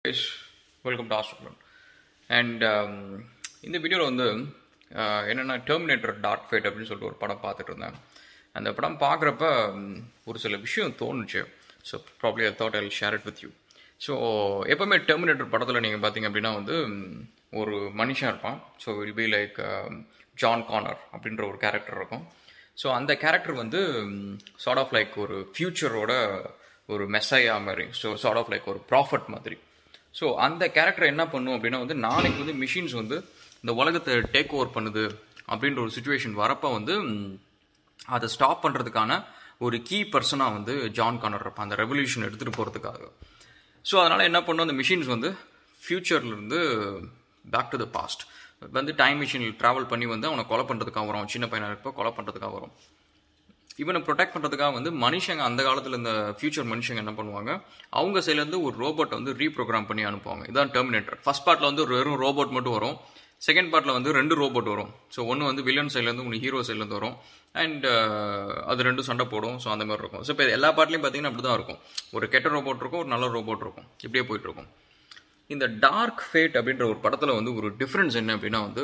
Guys welcome to ஆஸ்ட்ரலன் and இந்த வீடியோவில் வந்து uh, என்னென்னா டெர்மினேட்டர் டார்க் ஃபைட் அப்படின்னு சொல்லிட்டு ஒரு படம் பார்த்துட்டு இருந்தேன் அந்த படம் பார்க்குறப்ப ஒரு சில விஷயம் தோணுச்சு so probably I thought I share it with you so எப்போவுமே டெர்மினேட்டர் படத்தில் நீங்கள் பார்த்தீங்க அப்படின்னா வந்து ம், ஒரு மனுஷன் இருப்பான் so will be like John Connor அப்படின்ற ஒரு கேரக்டர் இருக்கும் ஸோ அந்த கேரக்டர் வந்து சார்ட் ஆஃப் லைக் ஒரு ஃப்யூச்சரோட ஒரு மெஸ்ஸையா மாதிரி ஸோ சார்ட் ஆஃப் லைக் ஒரு ப்ராஃபட் மாதிரி ஸோ அந்த கேரக்டர் என்ன பண்ணும் அப்படின்னா வந்து நாளைக்கு வந்து மிஷின்ஸ் வந்து இந்த உலகத்தை டேக் ஓவர் பண்ணுது அப்படின்ற ஒரு சுச்சுவேஷன் வரப்போ வந்து ம், அதை ஸ்டாப் பண்ணுறதுக்கான ஒரு கீ பர்சனாக வந்து ஜான் கானர் இருப்பான் அந்த ரெவல்யூஷன் எடுத்துகிட்டு போகிறதுக்காக ஸோ அதனால் என்ன பண்ணும் அந்த மிஷின்ஸ் வந்து ஃப்யூச்சர்லேருந்து பேக் டு த பாஸ்ட் வந்து டைம் மிஷினில் ட்ராவல் பண்ணி வந்து அவனை கொலை பண்ணுறதுக்காக வரும் அவன் சின்ன பையனாக இருப்போ கொலை பண்ணுறதுக்காக வரும் இவனை ப்ரொடெக்ட் பண்ணுறதுக்காக வந்து மனுஷங்க அந்த காலத்தில் இந்த ஃபியூச்சர் மனுஷங்க என்ன பண்ணுவாங்க அவங்க சைட்லேருந்து ஒரு ரோபோட் வந்து ரீப்ரோக்ராம் பண்ணி அனுப்புவாங்க இதான் டெர்மினேட்டர் ஃபர்ஸ்ட் பார்ட்டில் வந்து ஒரு வெறும் ரோபோட் மட்டும் வரும் செகண்ட் பார்ட்டில் வந்து ரெண்டு ரோபோட் வரும் ஸோ ஒன்று வந்து வில்லன் சைட்லேருந்து ஒன்று ஹீரோ சைட்லேருந்து வரும் அண்ட் அது ரெண்டும் சண்டை போடும் ஸோ அந்த மாதிரி இருக்கும் ஸோ இப்போ எல்லா பார்ட்லையும் பார்த்தீங்கன்னா அப்படி தான் இருக்கும் ஒரு கெட்ட ரோபோட் இருக்கும் ஒரு நல்ல ரோபோட் இருக்கும் இப்படியே போயிட்டு இருக்கும் இந்த டார்க் ஃபேட் அப்படின்ற ஒரு படத்தில் வந்து ஒரு டிஃப்ரென்ஸ் என்ன அப்படின்னா வந்து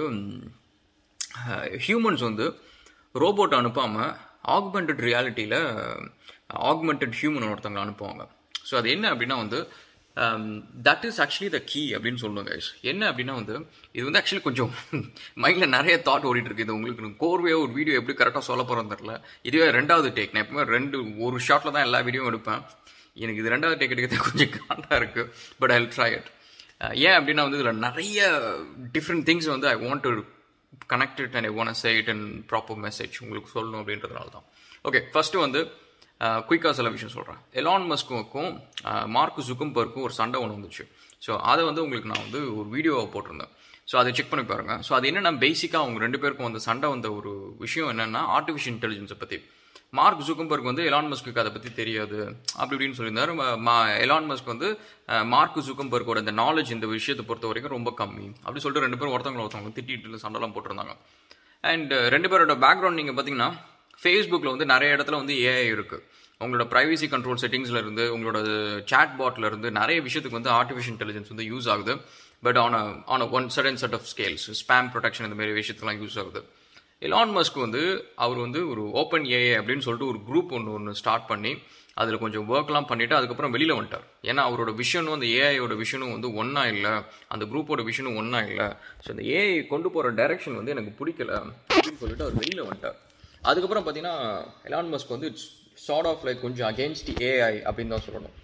ஹியூமன்ஸ் வந்து ரோபோட் அனுப்பாமல் ஆக்மெண்டட் ரியாலிட்டியில் ஆக்மெண்டட் ஹியூமன் ஒருத்தவங்க அனுப்புவாங்க ஸோ அது என்ன அப்படின்னா வந்து that is actually the key அப்படின்னு சொல்லுவாங்க guys. என்ன அப்படின்னா வந்து இது வந்து ஆக்சுவலி கொஞ்சம் மைண்டில் நிறைய தாட் ஓடிட்டு இருக்கு இது உங்களுக்கு கோர்வையாக ஒரு வீடியோ எப்படி கரெக்டாக சொல்ல போகிறோம் தெரில இதுவே ரெண்டாவது டேக் நான் எப்பவுமே ரெண்டு ஒரு ஷாட்டில் தான் எல்லா வீடியோவும் எடுப்பேன் எனக்கு இது ரெண்டாவது டேக் எடுக்கிறது கொஞ்சம் காண்டாக இருக்குது பட் ஐ ட்ரை இட் ஏன் அப்படின்னா வந்து இதில் நிறைய டிஃப்ரெண்ட் திங்ஸ் வந்து I want to connected and I want say it and proper message உங்களுக்கு சொல்லணும் அப்படின்றதுனால தான் ஓகே ஃபர்ஸ்ட் வந்து குயிக்காக சில விஷயம் சொல்கிறேன் எலான் மஸ்குக்கும் மார்க் ஜுக்கும்பர்க்கும் ஒரு சண்டை ஒன்று வந்துச்சு ஸோ அதை வந்து உங்களுக்கு நான் வந்து ஒரு வீடியோவை போட்டிருந்தேன் ஸோ அதை செக் பண்ணி பாருங்க ஸோ அது என்னென்னா பேசிக்காக அவங்க ரெண்டு பேருக்கும் வந்து சண்டை வந்த ஒரு விஷயம் என்னென்னா ஆர்டிஃபிஷியல் இன்டெலிஜென்ஸை பற்றி மார்க் ஜுக்கம்பர்க் வந்து எலான் மஸ்க்கு அதை பற்றி தெரியாது அப்படி இப்படின்னு சொல்லியிருந்தாரு ம- மா- எலான் மஸ்க் வந்து அஹ், மார்க் ஜுக்கம்பர்க்கோட இந்த நாலேஜ் இந்த விஷயத்தை பொறுத்த வரைக்கும் ரொம்ப கம்மி அப்படி சொல்லிட்டு ரெண்டு பேரும் ஒருத்தவங்க ஒருத்தவங்க திட்டிட்டு சண்டைலாம் போட்டிருந்தாங்க அண்ட் ரெண்டு பேரோட பேக்ரவுண்ட் நீங்கள் பார்த்தீங்கன்னா ஃபேஸ்புக்கில் வந்து நிறைய இடத்துல வந்து ஏஐ இருக்குது உங்களோட ப்ரைவசி கண்ட்ரோல் செட்டிங்ஸ்ல இருந்து உங்களோட சாட் பாட்ல இருந்து நிறைய விஷயத்துக்கு வந்து ஆர்டிஃபிஷியல் இன்டெலிஜென்ஸ் வந்து யூஸ் ஆகுது but on on one sudden set of scales spam protection இந்த மாதிரி விஷயத்துக்குலாம் யூஸ் ஆகுது எலான் மஸ்க் வந்து அவர் வந்து ஒரு ஓப்பன் ஏஐ அப்படின்னு சொல்லிட்டு ஒரு குரூப் ஒன்று ஒன்று ஸ்டார்ட் பண்ணி அதில் கொஞ்சம் ஒர்க்லாம் பண்ணிட்டு அதுக்கப்புறம் வெளியில் வந்துட்டார் ஏன்னா அவரோட விஷனும் அந்த ஏஐயோட விஷனும் வந்து ஒன்றா இல்லை அந்த குரூப்போட விஷனும் ஒன்றா இல்லை ஸோ அந்த ஏஐ கொண்டு போகிற டைரக்ஷன் வந்து எனக்கு பிடிக்கல அப்படின்னு சொல்லிட்டு அவர் வெளியில் வந்துட்டார் அதுக்கப்புறம் பார்த்தீங்கன்னா எலான் மஸ்க் வந்து சார்ட் ஆஃப் லைக் கொஞ்சம் அகேன்ஸ்ட் ஏஐ அப்படின்னு தான் சொல்லணும்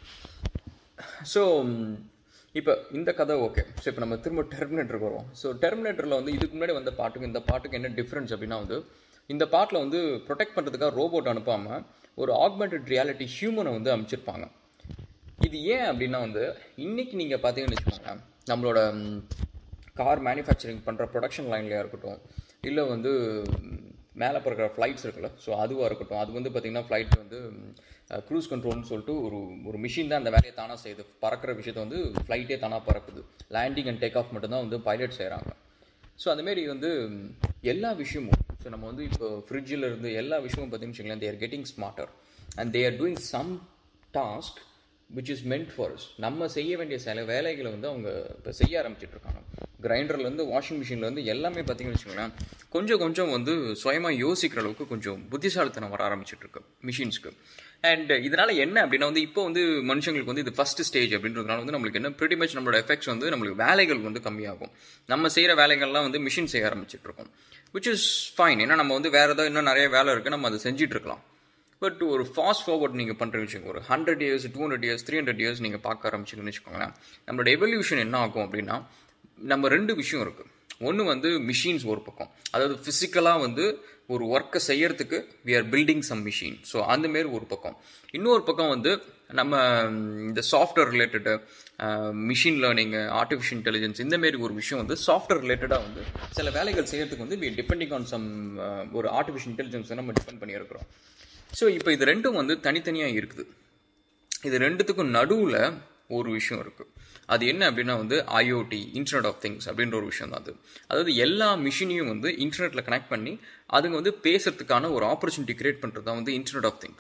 ஸோ இப்போ இந்த கதை ஓகே ஸோ இப்போ நம்ம திரும்ப டெர்மினேட்டருக்கு வரோம் ஸோ டெர்மினேட்டரில் வந்து இதுக்கு முன்னாடி வந்த பாட்டுக்கு இந்த பாட்டுக்கு என்ன டிஃப்ரென்ஸ் அப்படின்னா வந்து இந்த பாட்டில் வந்து ப்ரொடெக்ட் பண்ணுறதுக்காக ரோபோட் அனுப்பாமல் ஒரு ஆக்மெண்டட் ரியாலிட்டி ஹியூமனை வந்து அமைச்சிருப்பாங்க இது ஏன் அப்படின்னா வந்து இன்னைக்கு நீங்கள் பார்த்தீங்கன்னு வச்சுக்கோங்களேன் நம்மளோட கார் மேனுஃபேக்சரிங் பண்ணுற ப்ரொடக்ஷன் லைன்லையாக இருக்கட்டும் இல்லை வந்து மேலே பறக்கிற ஃப்ளைட்ஸ் இருக்குல்ல ஸோ அதுவாக இருக்கட்டும் அது வந்து பார்த்திங்கன்னா ஃப்ளைட் வந்து க்ரூஸ் கண்ட்ரோல்னு சொல்லிட்டு ஒரு ஒரு மிஷின் தான் அந்த வேலையை தானாக செய்யுது பறக்கிற விஷயத்தை வந்து ஃப்ளைட்டே தானாக பறக்குது லேண்டிங் அண்ட் டேக் ஆஃப் மட்டும்தான் வந்து பைலட் செய்கிறாங்க ஸோ அந்தமாரி வந்து எல்லா விஷயமும் ஸோ நம்ம வந்து இப்போ ஃப்ரிட்ஜில் இருந்து எல்லா விஷயமும் பார்த்தீங்கன்னு வச்சுங்களேன் they're getting smarter and they are doing some task which is meant for us நம்ம செய்ய வேண்டிய சில வேலைகளை வந்து அவங்க இப்போ செய்ய ஆரம்பிச்சிட்டு இருக்காங்க கிரைண்டர்லேருந்து வாஷிங் மிஷின்லேருந்து எல்லாமே பார்த்தீங்கன்னு வச்சுக்கோங்களேன் கொஞ்சம் கொஞ்சம் வந்து சுயமாக யோசிக்கிற அளவுக்கு கொஞ்சம் புத்திசாலித்தனம் வர ஆரம்பிச்சிட்டு இருக்கு மிஷின்ஸ்க்கு அண்ட் இதனால என்ன அப்படின்னா வந்து இப்போ வந்து மனுஷங்களுக்கு வந்து இது ஃபர்ஸ்ட் ஸ்டேஜ் அப்படின்றதுனால வந்து நம்மளுக்கு என்ன pretty much நம்மளோட எஃபெக்ட்ஸ் வந்து நம்மளுக்கு வேலைகள் வந்து கம்மியாகும் நம்ம செய்கிற வேலைகள்லாம் வந்து மிஷின் செய்ய ஆரம்பிச்சிட்டு இருக்கோம் விச் இஸ் ஃபைன் ஏன்னா நம்ம வந்து வேற ஏதாவது இன்னும் நிறைய வேலை இருக்குது நம்ம அதை செஞ்சுட்டு இருக்கலாம் பட் ஒரு ஃபாஸ்ட் ஃபார்வர்ட் நீங்கள் பண்ணுற விஷயம் ஒரு hundred years two hundred years three hundred years நீங்கள் பார்க்க ஆரம்பிச்சிங்கன்னு வச்சுக்கோங்களேன் நம்மளோட எவல்யூஷன் என்ன ஆகும் அப்படின்னா நம்ம ரெண்டு விஷயம் இருக்குது ஒன்று வந்து மிஷின்ஸ் ஒரு பக்கம் அதாவது ஃபிசிக்கலாக வந்து ஒரு ஒர்க்கை செய்யறதுக்கு we are building some machine so அந்த மாரி ஒரு பக்கம் இன்னொரு பக்கம் வந்து நம்ம ம், இந்த software related machine learning artificial intelligence இந்த மாரி ஒரு விஷயம் வந்து சாஃப்ட்வேர் ரிலேட்டடாக வந்து சில வேலைகள் செய்யறதுக்கு வந்து வி டிபெண்டிங் ஆன் சம் ஒரு ஆர்டிஃபிஷியல் இன்டெலிஜென்ஸை நம்ம டிபெண்ட் பண்ணியிருக்கிறோம் ஸோ இப்போ இது ரெண்டும் வந்து தனித்தனியாக இருக்குது இது ரெண்டுத்துக்கும் நடுவில் ஒரு விஷயம் இருக்குது அது என்ன அப்படின்னா வந்து ஐஓடி இன்டர்நெட் ஆஃப் திங்ஸ் அப்படின்ற ஒரு விஷயம் தான் அது அதாவது எல்லா மிஷினையும் வந்து இன்டர்நெட்டில் கனெக்ட் பண்ணி அதுங்க வந்து பேசுறதுக்கான ஒரு ஆப்பர்ச்சுனிட்டி கிரியேட் பண்ணுறது தான் வந்து internet of things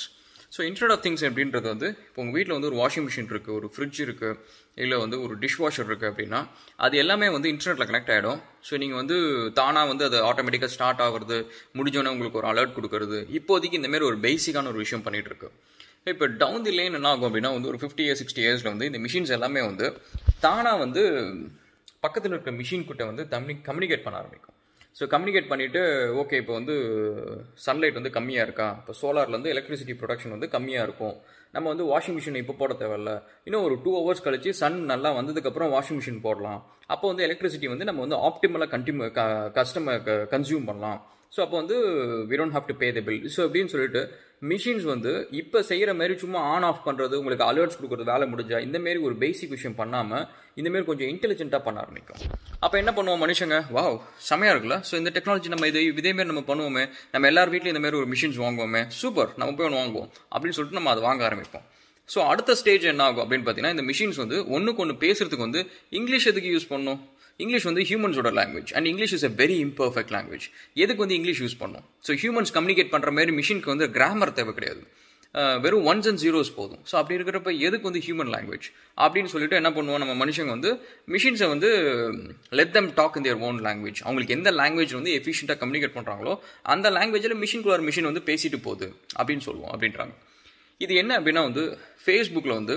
so internet of things அப்படின்றது வந்து இப்போ உங்கள் வீட்டில் வந்து ஒரு வாஷிங் மிஷின் இருக்குது ஒரு ஃப்ரிட்ஜ் இருக்குது இல்லை வந்து ஒரு டிஷ் வாஷர் இருக்குது அப்படின்னா அது எல்லாமே வந்து இன்டர்நெட்டில் கனெக்ட் ஆகிடும் ஸோ நீங்கள் வந்து தானாக வந்து அது ஆட்டோமேட்டிக்காக ஸ்டார்ட் ஆகுறது முடிஞ்சோன்னே உங்களுக்கு ஒரு அலர்ட் கொடுக்கறது இப்போதைக்கு இந்த மாதிரி ஒரு பேசிக்கான ஒரு விஷயம் பண்ணிகிட்டு இருக்கு இப்போ டவுன் தி லைன் என்ன ஆகும் அப்படின்னா வந்து ஒரு ஃபிஃப்டி இயர்ஸ் சிக்ஸ்டி இயர்ஸில் வந்து இந்த மிஷின்ஸ் எல்லாமே வந்து தானாக வந்து பக்கத்தில் இருக்க மிஷின் கிட்ட வந்து கம்யூனி கம்யூனிகேட் பண்ண ஆரம்பிக்கும் ஸோ கம்யூனிகேட் பண்ணிவிட்டு ஓகே இப்போ வந்து சன்லைட் வந்து கம்மியாக இருக்கா இப்போ சோலார்லேருந்து எலக்ட்ரிசிட்டி ப்ரொடக்ஷன் வந்து கம்மியாக இருக்கும் நம்ம வந்து வாஷிங் மிஷின் இப்போ போட தேவையில்ல இன்னும் ஒரு டூ ஹவர்ஸ் கழிச்சு சன் நல்லா வந்ததுக்கப்புறம் வாஷிங் மிஷின் போடலாம் அப்போ வந்து எலக்ட்ரிசிட்டி வந்து நம்ம வந்து ஆப்டிமலாக கண்டிம கஸ்டமர் கன்சியூம் பண்ணலாம் ஸோ அப்போ வந்து we don't have to pay the bill so அப்படின்னு சொல்லிட்டு மிஷின்ஸ் வந்து இப்போ செய்கிற மாதிரி சும்மா ஆன் ஆஃப் பண்ணுறது உங்களுக்கு அலர்ட்ஸ் கொடுக்குறது வேலை முடிஞ்சா இந்த மாரி ஒரு பேசிக் விஷயம் பண்ணாமல் இந்தமாரி கொஞ்சம் இன்டெலிஜென்ட்டாக பண்ண ஆரம்பிக்கும் அப்போ என்ன பண்ணுவோம் மனுஷங்க வாவ் செமையாக இருக்குல்ல ஸோ இந்த டெக்னாலஜி நம்ம இது இதேமாரி நம்ம பண்ணுவோமே நம்ம எல்லார் வீட்லையும் இந்த மாதிரி ஒரு மிஷின்ஸ் வாங்குவோமே சூப்பர் நம்ம போய் ஒன்று வாங்குவோம் அப்படின்னு சொல்லிட்டு நம்ம அதை வாங்க ஆரம்பிப்போம் ஸோ அடுத்த ஸ்டேஜ் என்ன ஆகும் அப்படின்னு பார்த்தீங்கன்னா இந்த மிஷின்ஸ் வந்து ஒன்றுக்கு ஒன்று பேசுறதுக்கு வந்து இங்கிலீஷ் எதுக்கு யூஸ் பண்ணணும் இங்கிலீஷ் வந்து ஹியூமன்ஸோட language and English is a very imperfect language எதுக்கு வந்து இங்கிலீஷ் யூஸ் பண்ணணும் ஸோ ஹியூமன்ஸ் கம்யூனிகேட் பண்ணுற மாதிரி மிஷினுக்கு வந்து கிராமர் தேவை கிடையாது அஹ் வெறும் ஒன்ஸ் அண்ட் ஜீரோஸ் போதும் ஸோ அப்படி இருக்கிறப்ப எதுக்கு வந்து ஹியூமன் லாங்குவேஜ் அப்படின்னு சொல்லிட்டு என்ன பண்ணுவோம் நம்ம மனுஷங்க வந்து மிஷின்ஸை வந்து let them talk in their own language அவங்களுக்கு எந்த லாங்குவேஜ் வந்து எஃபிஷியண்டாக கம்யூனிகேட் பண்ணுறாங்களோ அந்த லாங்குவேஜில் மிஷின்குள்ள ஒரு மிஷின் வந்து பேசிட்டு போகுது அப்படின்னு சொல்லுவோம் அப்படின்றாங்க இது என்ன அப்படின்னா வந்து ஃபேஸ்புக்கில் வந்து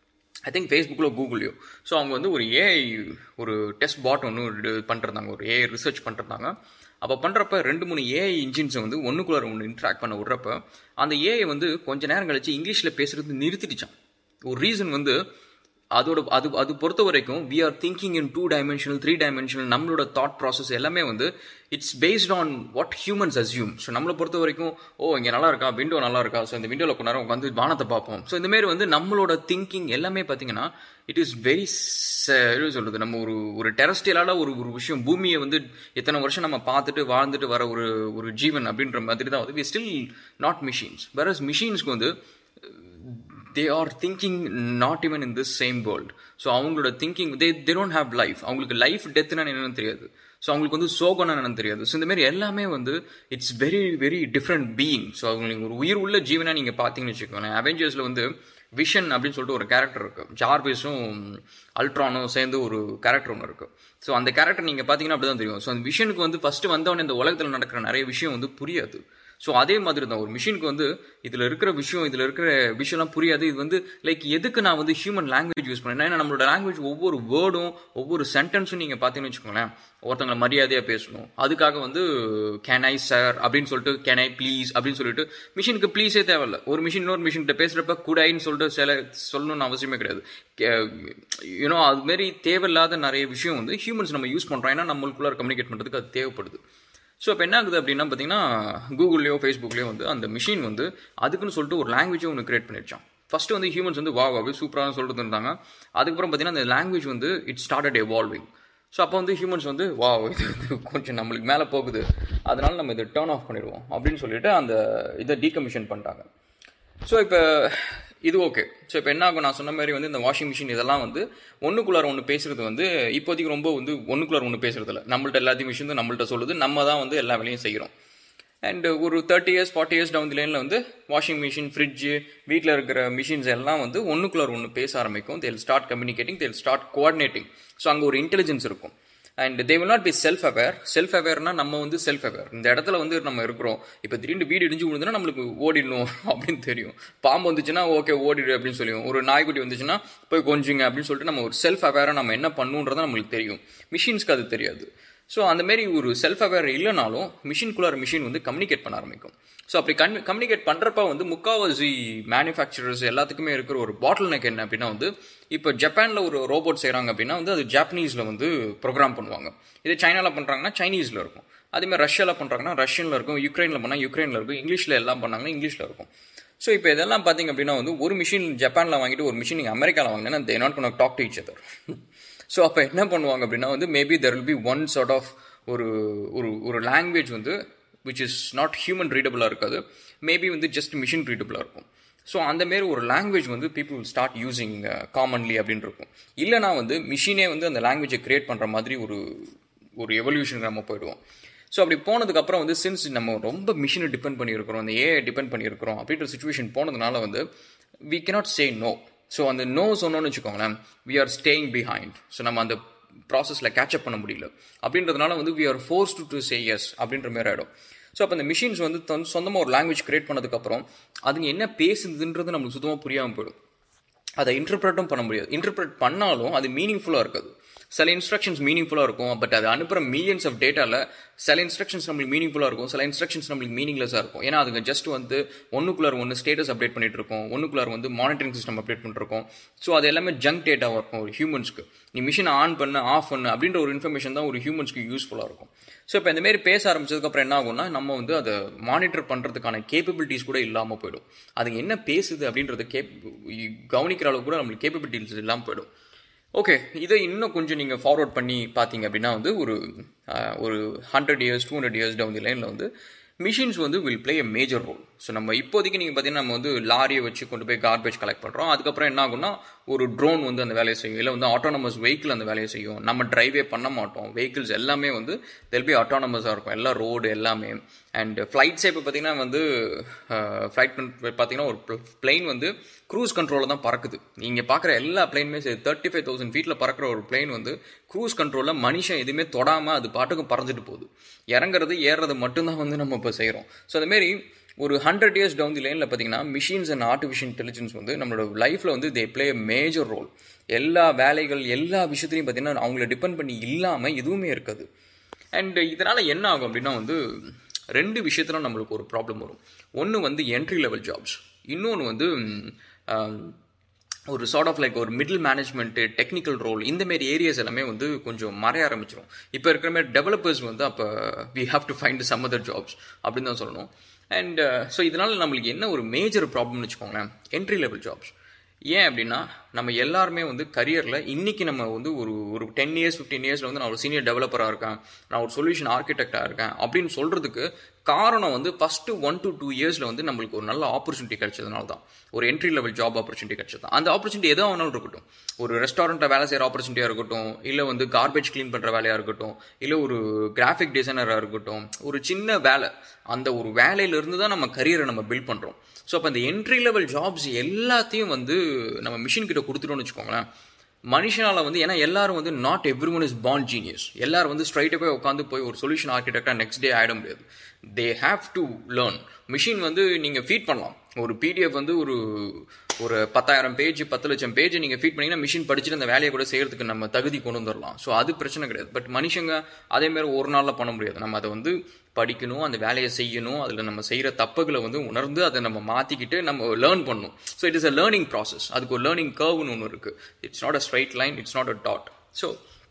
ஐ திங்க் ஃபேஸ்புக்கில் கூகுள்லையோ ஸோ அவங்க வந்து ஒரு ஏஐ ஒரு டெஸ்ட் பாட் ஒன்று பண்ணிருந்தாங்க ஒரு ஏஐ ரிசர்ச் பண்ணிருந்தாங்க அப்போ பண்ணுறப்ப ரெண்டு மூணு ஏஐ இன்ஜின்ஸை வந்து ஒன்றுக்குள்ளார ஒன்று இன்ட்ராக்ட் பண்ண விட்றப்ப அந்த ஏஐ வந்து கொஞ்ச நேரம் கழிச்சு இங்கிலீஷில் பேசுறது நிறுத்திடுச்சான் ஒரு ரீசன் வந்து அதோட அது அது பொறுத்த வரைக்கும் we are thinking in two dimensional three dimensional நம்மளோட தாட் ப்ராசஸ் எல்லாமே வந்து it's based on what humans assume so நம்மளை பொறுத்த வரைக்கும் ஓ இங்கே நல்லா இருக்கா விண்டோ நல்லா இருக்கா ஸோ இந்த விண்டோவில் கொஞ்ச நேரம் உட்காந்து வானத்தை பார்ப்போம் ஸோ இந்த மாதிரி வந்து நம்மளோட திங்கிங் எல்லாமே பார்த்தீங்கன்னா இட் இஸ் வெரி எப்படி சொல்கிறது நம்ம ஒரு ஒரு டெரஸ்டியலான ஒரு ஒரு விஷயம் பூமியை வந்து எத்தனை வருஷம் நம்ம பார்த்துட்டு வாழ்ந்துட்டு வர ஒரு ஒரு ஜீவன் அப்படின்ற மாதிரி தான் வந்து வி ஸ்டில் நாட் மிஷின்ஸ் வேற மிஷின்ஸ்க்கு வந்து they are thinking not even in this same world so அவங்களோட thinking they they don't have life அவங்களுக்கு லைஃப் டெத்னா என்னன்னு தெரியாது ஸோ அவங்களுக்கு வந்து சோகம்னா என்னன்னு தெரியாது ஸோ இந்த மாதிரி எல்லாமே வந்து it's very very different being so அவங்களுக்கு ஒரு உயிர் உள்ள ஜீவனா நீங்கள் பார்த்தீங்கன்னு வச்சுக்கோங்களேன் அவெஞ்சர்ஸில் வந்து விஷன் அப்படின்னு சொல்லிட்டு ஒரு கேரக்டர் இருக்கு ஜார்பிஸும் அல்ட்ரானும் சேர்ந்து ஒரு கேரக்டர் ஒன்று இருக்கு ஸோ அந்த கேரக்டர் நீங்கள் பார்த்தீங்கன்னா அப்படி தான் தெரியும் ஸோ அந்த விஷனுக்கு வந்து ஃபஸ்ட்டு வந்தவொடனே இந்த உலகத்தில் நடக்கிற நிறைய விஷயம் வந்து புரியாது ஸோ அதே மாதிரி தான் ஒரு மிஷினுக்கு வந்து இதில் இருக்கிற விஷயம் இதில் இருக்கிற விஷயம்லாம் புரியாது இது வந்து லைக் எதுக்கு நான் வந்து ஹியூமன் லாங்குவேஜ் யூஸ் பண்ணேன் ஏன்னா நம்மளோட லாங்குவேஜ் ஒவ்வொரு வேர்டும் ஒவ்வொரு சென்டென்ஸும் நீங்கள் பார்த்தீங்கன்னு வச்சுக்கோங்களேன் ஒருத்தங்களை மரியாதையாக பேசணும் அதுக்காக வந்து கேன் ஐ சார் அப்படின்னு சொல்லிட்டு கேன் ஐ ப்ளீஸ் அப்படின்னு சொல்லிட்டு மிஷினுக்கு ப்ளீஸே தேவையில்ல ஒரு மிஷின் இன்னொரு மிஷின்கிட்ட பேசுகிறப்ப குடாயின்னு சொல்லிட்டு சில சொல்லணும்னு அவசியமே கிடையாது யூனோ அதுமாரி தேவையில்லாத நிறைய விஷயம் வந்து ஹியூமன்ஸ் நம்ம யூஸ் பண்ணுறோம் ஏன்னா நம்மளுக்குள்ளார கம்யூனிகேட் பண்ணுறதுக்கு அது தேவைப்படுது ஸோ இப்போ என்ன ஆகுது அப்படின்னா பார்த்தீங்கன்னா கூகுள்லேயோ ஃபேஸ்புக்லேயோ வந்து அந்த மிஷின் வந்து அதுக்குன்னு சொல்லிட்டு ஒரு லாங்குவேஜும் ஒன்று கிரியேட் பண்ணிருச்சான் ஃபஸ்ட்டு வந்து ஹியூமன்ஸ் வந்து வா அப்படி சூப்பராக சொல்லிட்டு இருந்தாங்க அதுக்கப்புறம் பார்த்தீங்கன்னா அந்த லாங்குவேஜ் வந்து இட் ஸ்டார்டட் எவால்விங் ஸோ அப்போ வந்து ஹியூமன்ஸ் வந்து வா இது வந்து கொஞ்சம் நம்மளுக்கு மேலே போகுது அதனால நம்ம இதை டேர்ன் ஆஃப் பண்ணிடுவோம் அப்படின்னு சொல்லிட்டு அந்த இதை டீகமிஷன் பண்ணிட்டாங்க ஸோ இப்போ இது ஓகே ஸோ இப்போ என்ன ஆகும் நான் சொன்ன மாதிரி வந்து இந்த வாஷிங் மிஷின் இதெல்லாம் வந்து ஒன்றுக்குள்ளார ஒன்று பேசுறது வந்து இப்போதைக்கு ரொம்ப வந்து ஒன்றுக்குள்ளார ஒன்று பேசுறது இல்லை நம்மள்ட்ட எல்லாத்தையும் மிஷின் வந்து நம்மள்ட்ட சொல்லுது நம்ம தான் வந்து எல்லா வேலையும் செய்கிறோம் அண்ட் ஒரு thirty years forty years down the லைனில் வந்து வாஷிங் மிஷின் ஃப்ரிட்ஜு வீட்டில் இருக்கிற மிஷின்ஸ் எல்லாம் வந்து ஒன்றுக்குள்ளார ஒன்று பேச ஆரம்பிக்கும் they'll start communicating they'll start coordinating so அங்கே ஒரு இன்டெலிஜென்ஸ் இருக்கும் and they will not be self aware self அவேர்னா நம்ம வந்து செல்ஃப் அவேர் இந்த இடத்துல வந்து நம்ம இருக்கிறோம் இப்போ திடீர்னு வீடு இடிஞ்சு விழுந்துன்னா நம்மளுக்கு ஓடிடணும் அப்படின்னு தெரியும் பாம்பு வந்துச்சுன்னா ஓகே ஓடிடு அப்படின்னு சொல்லுவோம் ஒரு நாய்க்குட்டி வந்துச்சுன்னா போய் கொஞ்சுங்க அப்படின்னு சொல்லிட்டு நம்ம ஒரு செல்ஃப் அவேராக நம்ம என்ன பண்ணுன்றதை நம்மளுக்கு தெரியும் மிஷின்ஸ்க்கு அது தெரியாது ஸோ அந்த மாதிரி ஒரு செல்ஃப் அவேர் இல்லைனாலும் மிஷின்குள்ளார மிஷின் வந்து கம்யூனிகேட் பண்ண ஆரம்பிக்கும் ஸோ அப்படி கன் கம்யூனிகேட் பண்ணுறப்ப வந்து முக்காவாசி மேனுஃபேக்சரர்ஸ் எல்லாத்துக்குமே இருக்கிற ஒரு பாட்டில் நெக் என்ன அப்படின்னா வந்து இப்போ ஜப்பானில் ஒரு ரோபோட் செய்கிறாங்க அப்படின்னா வந்து அது ஜாப்பனீஸில் வந்து ப்ரோக்ராம் பண்ணுவாங்க இதே சைனாவில் பண்ணுறாங்கன்னா சைனீஸில் இருக்கும் அதேமாதிரி ரஷ்யாவில் பண்ணுறாங்கன்னா ரஷ்யனில் இருக்கும் யுக்ரைனில் பண்ணால் யுக்ரைனில் இருக்கும் இங்கிலீஷில் எல்லாம் பண்ணாங்கன்னா இங்கிலீஷில் இருக்கும் ஸோ இப்போ இதெல்லாம் பார்த்தீங்க அப்படின்னா வந்து ஒரு மிஷின் ஜப்பானில் வாங்கிட்டு ஒரு மிஷின் நீங்கள் அமெரிக்காவில் வாங்கினா they not gonna talk to each other so அப்போ என்ன பண்ணுவாங்க அப்படின்னா வந்து maybe there will be one sort of ஒரு ஒரு ஒரு லாங்குவேஜ் வந்து விச் இஸ் நாட் ஹியூமன் ரீடபுளாக இருக்காது மேபி வந்து ஜஸ்ட் மிஷின் ரீடபுளாக இருக்கும் ஸோ அந்தமாரி ஒரு லாங்குவேஜ் வந்து பீப்புள் ஸ்டார்ட் யூஸிங் காமன்லி அப்படின்னு இருக்கும் இல்லைனா வந்து மிஷினே வந்து அந்த லாங்குவேஜை கிரியேட் பண்ணுற மாதிரி ஒரு ஒரு எவல்யூஷன் நம்ம போயிடுவோம் ஸோ அப்படி போனதுக்கப்புறம் வந்து சின்ஸ் நம்ம ரொம்ப மிஷினை டிபெண்ட் பண்ணியிருக்கிறோம் அந்த ஏஐ டிபெண்ட் பண்ணியிருக்கிறோம் அப்படின்ற சுச்சுவேஷன் போனதுனால வந்து we cannot say no so அந்த நோ சொன்னோன்னு வச்சுக்கோங்களேன் we are staying behind so நம்ம அந்த ப்ராசஸில் கேட்சப் பண்ண முடியல அப்படின்றதுனால வந்து we are force to say yes அப்படின்ற மாதிரி ஆகிடும் ஸோ அப்போ அந்த மிஷின்ஸ் வந்து தன் சொந்தமாக ஒரு லாங்குவேஜ் கிரியேட் பண்ணதுக்கப்புறம் அதுங்க என்ன பேசுதுன்றது நம்மளுக்கு சுத்தமாக புரியாமல் போயிடும் அதை இன்டர்பிரட்டும் பண்ண முடியாது இன்டர்பிரட் பண்ணாலும் அது மீனிங்ஃபுல்லாக இருக்காது சில இன்ஸ்ட்ரக்ஷன்ஸ் மீனிங்ஃபுல்லாக இருக்கும் பட் அது அனுப்புகிற மில்லியன்ஸ் ஆஃப் டேட்டாவில் சில இன்ஸ்ட்ரக்ஷன்ஸ் நம்மளுக்கு மீனிங்ஃபுல்லாக இருக்கும் சில இன்ஸ்ட்ரக்ஷன்ஸ் நம்மளுக்கு மீனிங்லெஸ்ஸாக இருக்கும் ஏன்னா அதுங்க ஜஸ்ட் வந்து ஒன்றுக்குள்ளார் ஒன்று ஸ்டேட்டஸ் அப்டேட் பண்ணிட்டு இருக்கோம் ஒன்றுக்குள்ளார் வந்து மானிட்டரிங் சிஸ்டம் அப்டேட் பண்ணிருக்கோம் ஸோ அது எல்லாமே ஜங்க் டேட்டாவாக இருக்கும் ஒரு ஹியூமன்ஸ்க்கு நீ மிஷினை ஆன் பண்ணு ஆஃப் பண்ணு அப்படின்ற ஒரு இன்ஃபர்மேஷன் தான் ஒரு ஹியூமன்ஸ்க்கு யூஸ்ஃபுல்லாக இருக்கும் ஸோ இப்போ இந்த மாதிரி பேச ஆரம்பிச்சதுக்கப்புறம் என்ன ஆகும்னா நம்ம வந்து அதை மானிட்டர் பண்ணுறதுக்கான கேப்பபிலிட்டிஸ் கூட இல்லாமல் போயிடும் அது என்ன பேசுது அப்படின்றது கேப் கவனிக்கிற அளவுக்கு கூட நம்மளுக்கு கேப்பபிலிட்டிஸ் இல்லாமல் போயிடும் ஓகே இதை இன்னும் கொஞ்சம் நீங்கள் ஃபார்வர்ட் பண்ணி பார்த்தீங்க அப்படின்னா வந்து ஒரு அஹ், ஒரு hundred years two hundred years down the லைனில் வந்து மிஷின்ஸ் வந்து will play a major role so நம்ம இப்போதைக்கு நீங்கள் பார்த்தீங்கன்னா நம்ம வந்து லாரியை வச்சு கொண்டு போய் கார்பேஜ் கலெக்ட் பண்ணுறோம் அதுக்கப்புறம் என்ன ஆகும்னா ஒரு ட்ரோன் வந்து அந்த வேலையை செய்யும் இல்லை வந்து ஆட்டோனமஸ் வெஹிக்கிள் அந்த வேலையை செய்யும் நம்ம டிரைவே பண்ண மாட்டோம் வெஹிக்கிள்ஸ் எல்லாமே வந்து தெல் பி ஆட்டோனமஸாக இருக்கும் எல்லா ரோடு எல்லாமே அண்ட் ஃப்ளைட்ஸே இப்போ பார்த்தீங்கன்னா வந்து ஃப்ளைட் பார்த்தீங்கன்னா ஒரு பிளெயின் வந்து க்ரூஸ் கண்ட்ரோலில் தான் பறக்குது நீங்கள் பார்க்குற எல்லா பிளேனுமே சரி தேர்ட்டி ஃபைவ் தௌசண்ட் ஃபீட்டில் பறக்கிற ஒரு பிளேன் வந்து க்ரூஸ் கண்ட்ரோலில் மனுஷன் எதுவுமே தொடாமல் அது பாட்டுக்கும் பறந்துட்டு போகுது இறங்குறது ஏறுறது மட்டும்தான் வந்து நம்ம இப்போ செய்கிறோம் ஸோ அதுமாரி ஒரு ஹண்ட்ரட் இயர்ஸ் டவுன் தி லைனில் பார்த்தீங்கன்னா மிஷின்ஸ் அண்ட் ஆர்டிஃபிஷியல் இன்டெலிஜென்ஸ் வந்து நம்மளோட லைஃப்பில் வந்து தே ப்ளே மேஜர் ரோல் எல்லா வேலைகள் எல்லா விஷயத்துலையும் பார்த்தீங்கன்னா அவங்கள டிபெண்ட் பண்ணி இல்லாமல் எதுவுமே இருக்காது அண்ட் இதனால் என்ன ஆகும் அப்படின்னா வந்து ரெண்டு விஷயத்துல நம்மளுக்கு ஒரு ப்ராப்ளம் வரும் ஒன்று வந்து என்ட்ரி லெவல் ஜாப்ஸ் இன்னொன்று வந்து ம், ஆம், ஒரு சார்ட் ஆஃப் லைக் ஒரு மிடில் மேனேஜ்மெண்ட்டு டெக்னிக்கல் ரோல் இந்த மாதிரி ஏரியாஸ் எல்லாமே வந்து கொஞ்சம் மறைய ஆரம்பிச்சிடும் இப்போ இருக்கிற மாதிரி டெவலப்பர்ஸ் வந்து அப்போ we have to find some other jobs அப்படின்னு தான் சொல்லணும் அண்ட் ஸோ இதனால் நம்மளுக்கு என்ன ஒரு மேஜர் ப்ராப்ளம்னு வச்சுக்கோங்களேன் என்ட்ரி லெவல் ஜாப்ஸ் ஏன் அப்படின்னா நம்ம எல்லாருமே வந்து கரியரில் இன்னைக்கு நம்ம வந்து ஒரு ஒரு டென் இயர்ஸ் ஃபிஃப்டீன் இயர்ஸில் வந்து நான் ஒரு சீனியர் டெவலப்பராக இருக்கேன் நான் ஒரு சொல்யூஷன் ஆர்கிடெக்டாக இருக்கேன் அப்படின்னு சொல்கிறதுக்கு காரணம் வந்து ஃபஸ்ட்டு ஒன் to டூ இயர்ஸில் வந்து நம்மளுக்கு ஒரு நல்ல ஆப்பர்ச்சுனிட்டி கிடைச்சதுனால தான் ஒரு என்ட்ரி லெவல் ஜாப் ஆப்பர்ச்சுனிட்டி கிடைச்சது அந்த ஆப்பர்ச்சுனிட்டி எதோ வேணாலும் இருக்கட்டும் ஒரு ரெஸ்டாரண்ட்டில் வேலை செய்கிற ஆப்பர்ச்சுனிட்டியாக இருக்கட்டும் இல்லை வந்து கார்பேஜ் க்ளீன் பண்ணுற வேலையாக இருக்கட்டும் இல்லை ஒரு கிராஃபிக் டிசைனராக இருக்கட்டும் ஒரு சின்ன வேலை அந்த ஒரு வேலையிலிருந்து தான் நம்ம கரியரை நம்ம பில்ட் பண்ணுறோம் ஸோ அப்போ அந்த என்ட்ரி லெவல் ஜாப்ஸ் எல்லாத்தையும் வந்து நம்ம மிஷின் கிட்ட கொடுத்துட்டோம்னு வச்சுக்கோங்களேன் மனுஷனால வந்து ஏன்னா எல்லாரும் வந்து நாட் எவ்ரி ஒன் இஸ் பாண்ட் ஜீனியஸ் எல்லாரும் வந்து ஸ்ட்ரைட்டாக போய் உட்காந்து போய் ஒரு சொல்யூஷன் ஆர்கிடெக்டாக நெக்ஸ்ட் டே ஆகிட முடியாது they have to learn machine வந்து நீங்கள் ஃபீட் பண்ணலாம் ஒரு பிடிஎஃப் வந்து ஒரு ஒரு பத்தாயிரம் பேஜ் பத்து லட்சம் பேஜ் நீங்கள் ஃபீட் பண்ணீங்கன்னா மிஷின் படிச்சுட்டு அந்த வேலையை கூட செய்யறதுக்கு நம்ம தகுதி கொண்டு வந்துடலாம் ஸோ அது பிரச்சனை கிடையாது பட் மனுஷங்க அதே மாதிரி ஒரு நாளில் பண்ண முடியாது நம்ம அதை வந்து படிக்கணும் அந்த வேலையை செய்யணும் அதில் நம்ம செய்கிற தப்புகளை வந்து உணர்ந்து அதை நம்ம மாற்றிக்கிட்டு நம்ம லேர்ன் பண்ணணும் so it is a learning process அதுக்கு ஒரு லேர்னிங் கர்வ்னு ஒன்று இருக்குது it's not a straight line it's not a dot so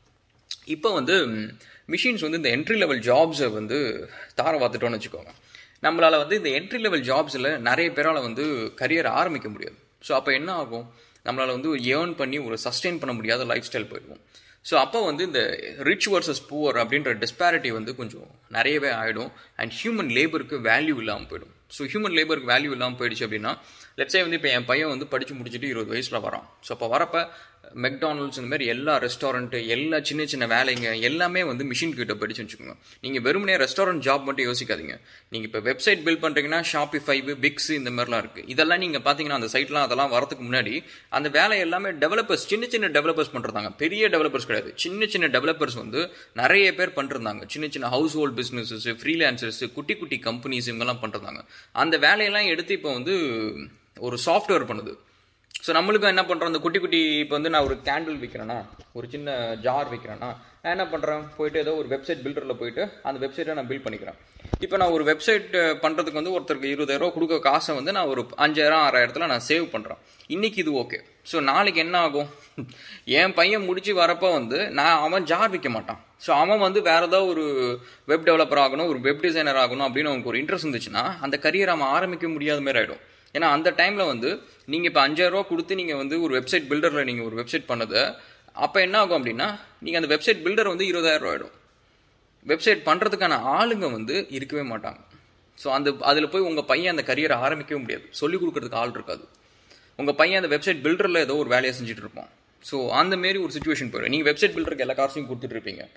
இப்போ வந்து மிஷின்ஸ் வந்து இந்த என்ட்ரி லெவல் ஜாப்ஸை வந்து தார பார்த்துட்டோம்னு வச்சுக்கோங்க நம்மளால் வந்து இந்த என்ட்ரி லெவல் ஜாப்ஸில் நிறைய பேரால் வந்து கரியர் ஆரம்பிக்க முடியாது ஸோ அப்போ என்ன ஆகும் நம்மளால் வந்து ஏர்ன் பண்ணி ஒரு சஸ்டெயின் பண்ண முடியாத லைஃப் ஸ்டைல் போயிடுவோம் ஸோ அப்போ வந்து இந்த ரிச் வர்சஸ் புவர் அப்படின்ற டிஸ்பாரிட்டி வந்து கொஞ்சம் நிறையவே ஆகிடும் அண்ட் ஹியூமன் லேபருக்கு வேல்யூ இல்லாமல் போயிடும் ஸோ ஹியூமன் லேபருக்கு வேல்யூ இல்லாமல் போயிடுச்சு அப்படின்னா லெட்ஸே வந்து இப்போ என் பையன் வந்து படித்து முடிச்சுட்டு இருபது வயசில் வரான் ஸோ அப்போ வரப்போ மெக்டானல்ட்ஸ் இந்த மாதிரி எல்லா ரெஸ்டாரண்ட்டு எல்லா சின்ன சின்ன வேலைங்க எல்லாமே வந்து மிஷின் கிட்ட படிச்சு வச்சுக்கோங்க நீங்கள் வெறுமனே ரெஸ்டாரண்ட் ஜாப் மட்டும் யோசிக்காதீங்க நீங்கள் இப்போ வெப்சைட் பில்ட் பண்ணுறீங்கன்னா ஷாப்பிஃபை பிக்ஸ் இந்த மாதிரிலாம் இருக்குது இதெல்லாம் நீங்கள் பார்த்தீங்கன்னா அந்த சைட்லாம் அதெல்லாம் வரதுக்கு முன்னாடி அந்த வேலை எல்லாமே டெவலப்பர்ஸ் சின்ன சின்ன டெவலப்பர்ஸ் பண்ணுறாங்க பெரிய டெவலப்பர்ஸ் கிடையாது சின்ன சின்ன டெவலப்பர்ஸ் வந்து நிறைய பேர் பண்ணிருந்தாங்க சின்ன சின்ன ஹவுஸ் ஹோல்ட் பிஸ்னஸஸ் ஃப்ரீலான்சர்ஸ் குட்டி குட்டி கம்பெனிஸ் இவங்கெல்லாம் பண்ணுறாங்க அந்த வேலையெல்லாம் எடுத்து இப்போ வந்து ஒரு சாஃப்ட்வேர் பண்ணுது ஸோ நம்மளுக்கும் என்ன பண்ணுறோம் அந்த குட்டி குட்டி இப்போ வந்து நான் ஒரு கேண்டில் விற்கிறேன்னா ஒரு சின்ன ஜார் விற்கிறேன்னா நான் என்ன பண்ணுறேன் போயிட்டு ஏதோ ஒரு வெப்சைட் பில்டரில் போயிட்டு அந்த வெப்சைட்டை நான் பில்ட் பண்ணிக்கிறேன் இப்போ நான் ஒரு வெப்சைட் பண்ணுறதுக்கு வந்து ஒருத்தருக்கு இருபதாயிரம் கொடுக்க காசை வந்து நான் ஒரு அஞ்சாயிரம் ஆறாயிரத்தில் நான் சேவ் பண்ணுறேன் இன்னைக்கு இது ஓகே ஸோ நாளைக்கு என்ன ஆகும் என் பையன் முடிச்சு வரப்போ வந்து நான் அவன் ஜார் விற்க மாட்டான் ஸோ அவன் வந்து வேற ஏதாவது ஒரு வெப் டெவலப்பர் ஆகணும் ஒரு வெப் டிசைனர் ஆகணும் அப்படின்னு அவனுக்கு ஒரு இன்ட்ரெஸ்ட் இருந்துச்சுன்னா அந்த கரியர் அவன் ஆரம்பிக்க முடியாத மாதிரி ஆகிடும் ஏன்னா அந்த டைமில் வந்து நீங்கள் இப்போ அஞ்சாயிரரூவா கொடுத்து நீங்கள் வந்து ஒரு வெப்சைட் பில்டரில் நீங்கள் ஒரு வெப்சைட் பண்ணது அப்போ என்ன ஆகும் அப்படின்னா நீங்கள் அந்த வெப்சைட் பில்டர் வந்து இருபதாயிரம் ரூபா ஆகிடும் வெப்சைட் பண்ணுறதுக்கான ஆளுங்க வந்து இருக்கவே மாட்டாங்க ஸோ அந்த அதில் போய் உங்கள் பையன் அந்த கரியரை ஆரம்பிக்கவே முடியாது சொல்லிக் கொடுக்கறதுக்கு ஆள் இருக்காது உங்கள் பையன் அந்த வெப்சைட் பில்டரில் ஏதோ ஒரு வேலையை செஞ்சுட்டு இருப்பான் ஸோ அந்த மாரி ஒரு சுச்சுவேஷன் போயிடும் நீங்கள் வெப்சைட் பில்டருக்கு எல்லா காசையும் கொடுத்துட்டு இருப்பீங்க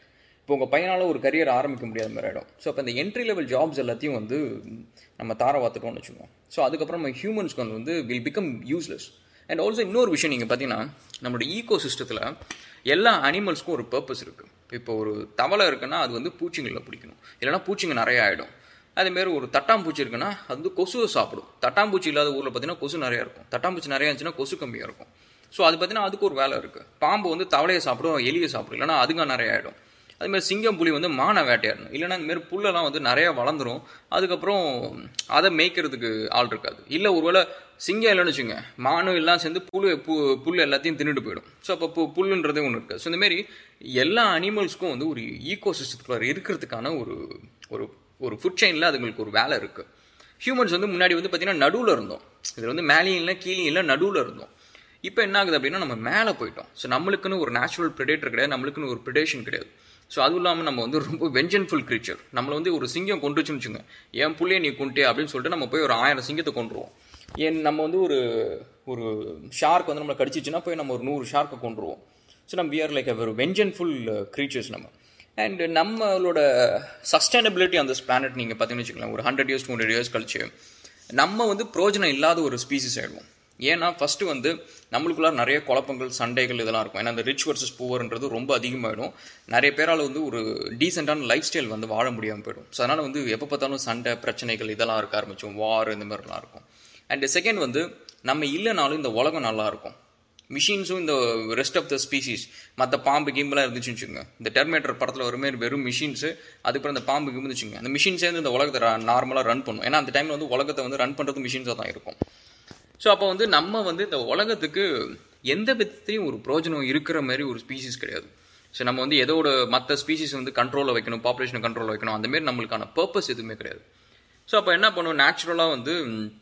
இப்போ உங்கள் பையனால் ஒரு கரியர் ஆரம்பிக்க முடியாத மாதிரி ஆகிடும் ஸோ அப்போ இந்த என்ட்ரி லெவல் ஜாப்ஸ் எல்லாத்தையும் வந்து நம்ம தார பார்த்துட்டோம்னு வச்சுக்கோங்க ஸோ அதுக்கப்புறம் நம்ம ஹியூமன்ஸ்க்கு வந்து வந்து will become useless and also இன்னொரு விஷயம் நீங்கள் பார்த்தீங்கன்னா நம்மளோட ஈகோ சிஸ்டத்தில் எல்லா அனிமல்ஸ்க்கும் ஒரு பர்பஸ் இருக்குது இப்போ ஒரு தவளை இருக்குன்னா அது வந்து பூச்சிங்களை பிடிக்கணும் இல்லைனா பூச்சிங்க நிறைய ஆகிடும் அதேமாரி ஒரு தட்டாம்பூச்சி இருக்குன்னா அது வந்து கொசுவை சாப்பிடும் தட்டாம்பூச்சி இல்லாத ஊரில் பார்த்தீங்கன்னா கொசு நிறையா இருக்கும் தட்டாம்பூச்சி நிறையா இருந்துச்சுன்னா கொசு கம்மியாக இருக்கும் ஸோ அது பார்த்தீங்கன்னா அதுக்கு ஒரு வேலை இருக்குது பாம்பு வந்து தவளையை சாப்பிடும் எலியை சாப்பிடும் இல்லைனா அதுங்க நிறைய ஆகிடும் அதுமாதிரி சிங்கம் புலி வந்து மானை வேட்டையாடணும் இல்லைனா இந்தமாரி புல்லெல்லாம் வந்து நிறையா வளர்ந்துரும் அதுக்கப்புறம் அதை மேய்க்கிறதுக்கு ஆள் இருக்காது இல்லை ஒருவேளை சிங்கம் இல்லைன்னு வச்சுங்க மானும் எல்லாம் சேர்ந்து புல் பு புல் எல்லாத்தையும் தின்னுட்டு போயிடும் ஸோ அப்போ பு புல்லுன்றதே ஒன்று இருக்குது ஸோ இந்தமாரி எல்லா அனிமல்ஸ்க்கும் வந்து ஒரு ஈகோ சிஸ்டத்துக்குள்ள இருக்கிறதுக்கான ஒரு ஒரு ஒரு ஃபுட் செயினில் அதுங்களுக்கு ஒரு வேலை இருக்குது ஹியூமன்ஸ் வந்து முன்னாடி வந்து பார்த்திங்கன்னா நடுவில் இருந்தோம் இது வந்து மேலேயும் இல்லை கீழே இல்லை நடுவில் இருந்தோம் இப்போ என்ன ஆகுது அப்படின்னா நம்ம மேலே போயிட்டோம் ஸோ நம்மளுக்குன்னு ஒரு நேச்சுரல் ப்ரிடேட்டர் கிடையாது நம்மளுக்குன்னு ஒரு ப்ரிடேஷன் கிடையாது ஸோ அதுவும் இல்லாமல் நம்ம வந்து ரொம்ப வெஞ்சன்ஃபுல் க்ரீச்சர் நம்மளை வந்து ஒரு சிங்கம் கொண்டுச்சுன்னு வச்சுங்க என் புள்ளைய நீ கொண்டே அப்படின்னு சொல்லிட்டு நம்ம போய் ஒரு ஆயிரம் சிங்கத்தை கொண்டுருவோம் ஏன் நம்ம வந்து ஒரு ஒரு ஷார்க் வந்து நம்மளை கடிச்சிச்சுன்னா போய் நம்ம ஒரு நூறு ஷார்க்கை கொண்டுருவோம் ஸோ நம்ம விஆர் லைக் ஒரு வெஞ்சன்ஃபுல் க்ரீச்சர்ஸ் நம்ம அண்ட் நம்மளோட சஸ்டைனபிலிட்டி அந்த பிளானட் நீங்கள் பார்த்தீங்கன்னு வச்சுக்கலாம் ஒரு hundred years two hundred years கழிச்சு நம்ம வந்து பிரோஜனம் இல்லாத ஒரு ஸ்பீசிஸ் ஆகிடுவோம் ஏன்னா ஃபஸ்ட்டு வந்து நம்மளுக்குள்ள நிறைய குழப்பங்கள் சண்டைகள் இதெல்லாம் இருக்கும் ஏன்னா அந்த ரிச் வர்சஸ் பூவர்ன்றது ரொம்ப அதிகமாகிடும் நிறைய பேரால் வந்து ஒரு டீசெண்டான லைஃப் ஸ்டைல் வந்து வாழ முடியாமல் போயிடும் ஸோ அதனால் வந்து எப்போ பார்த்தாலும் சண்டை பிரச்சனைகள் இதெல்லாம் இருக்க ஆரம்பிச்சோம் வார் இந்த மாதிரிலாம் இருக்கும் அண்ட் செகண்ட் வந்து நம்ம இல்லைனாலும் இந்த உலகம் நல்லா இருக்கும் மிஷின்ஸும் இந்த ரெஸ்ட் ஆஃப் த ஸ்பீசிஸ் மற்ற பாம்பு கீம்பெல்லாம் இருந்துச்சுன்னு வச்சுங்க இந்த டெர்மேட்டர் படத்தில் ஒரு மாதிரி வெறும் மிஷின்ஸு அதுக்கப்புறம் இந்த பாம்பு கீம்பு வச்சுங்க அந்த மிஷின் சேர்ந்து இந்த உலகத்தை நார்மலாக ரன் பண்ணும் ஏன்னா அந்த டைமில் வந்து உலகத்தை வந்து ரன் பண்ணுறது மிஷின்ஸாக தான் இருக்கும் ஸோ அப்போ வந்து நம்ம வந்து இந்த உலகத்துக்கு எந்த விதத்துலையும் ஒரு பிரோஜனம் இருக்கிற மாதிரி ஒரு ஸ்பீசிஸ் கிடையாது ஸோ நம்ம வந்து எதோட மற்ற ஸ்பீசிஸ் வந்து கண்ட்ரோலில் வைக்கணும் பாப்புலேஷனை கண்ட்ரோலில் வைக்கணும் அந்த மாதிரி நம்மளுக்கான பர்பஸ் எதுவுமே கிடையாது ஸோ அப்போ என்ன பண்ணுவோம் நேச்சுரலாக வந்து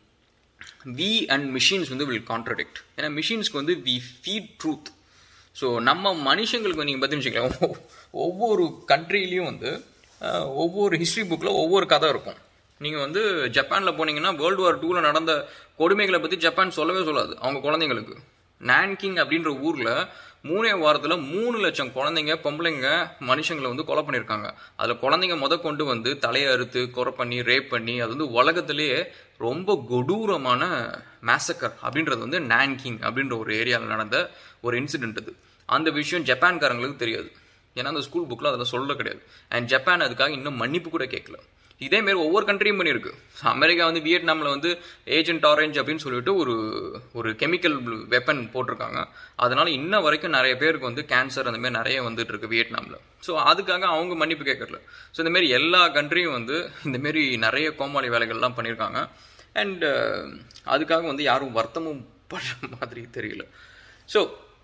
வி அண்ட் மிஷின்ஸ் வந்து வில் கான்ட்ரடிக்ட் ஏன்னா மிஷின்ஸ்க்கு வந்து வி ஃபீட் ட்ரூத் ஸோ நம்ம மனுஷங்களுக்கு நீங்கள் பார்த்தீங்கன்னு வச்சுக்கலாம் ஒவ்வொரு கண்ட்ரிலையும் வந்து ஒவ்வொரு ஹிஸ்ட்ரி புக்கில் ஒவ்வொரு கதை இருக்கும் நீங்கள் வந்து ஜப்பானில் போனீங்கன்னா வேர்ல்டு வார் டூவில் நடந்த கொடுமைகளை பற்றி ஜப்பான் சொல்லவே சொல்லாது அவங்க குழந்தைங்களுக்கு நான்கிங் அப்படின்ற ஊரில் மூணே வாரத்தில் மூணு லட்சம் குழந்தைங்க பொம்பளைங்க மனுஷங்களை வந்து கொலை பண்ணியிருக்காங்க அதில் குழந்தைங்க முத கொண்டு வந்து தலையை அறுத்து கொலை பண்ணி ரேப் பண்ணி அது வந்து உலகத்திலேயே ரொம்ப கொடூரமான மேசக்கர் அப்படின்றது வந்து நான்கிங் அப்படின்ற ஒரு ஏரியாவில் நடந்த ஒரு இன்சிடென்ட் அது அந்த விஷயம் ஜப்பான்காரங்களுக்கு தெரியாது ஏன்னா அந்த ஸ்கூல் புக்கில் அதில் சொல்ல கிடையாது அண்ட் ஜப்பான் அதுக்காக இன்னும் மன்னிப்பு கூட கேட்கல இதேமாரி ஒவ்வொரு கண்ட்ரியும் பண்ணியிருக்கு அமெரிக்கா வந்து வியட்நாமில் வந்து ஏஜென்ட் ஆரஞ்ச் அப்படின்னு சொல்லிட்டு ஒரு ஒரு கெமிக்கல் வெப்பன் போட்டிருக்காங்க அதனால இன்ன வரைக்கும் நிறைய பேருக்கு வந்து கேன்சர் அந்த மாதிரி நிறைய வந்துட்டு இருக்கு வியட்நாமில் ஸோ அதுக்காக அவங்க மன்னிப்பு கேட்கறல ஸோ இந்தமாரி எல்லா கண்ட்ரியும் வந்து இந்தமாரி நிறைய கோமாளி வேலைகள்லாம் பண்ணியிருக்காங்க அண்ட் அதுக்காக வந்து யாரும் வருத்தமும் படுற மாதிரி தெரியல ஸோ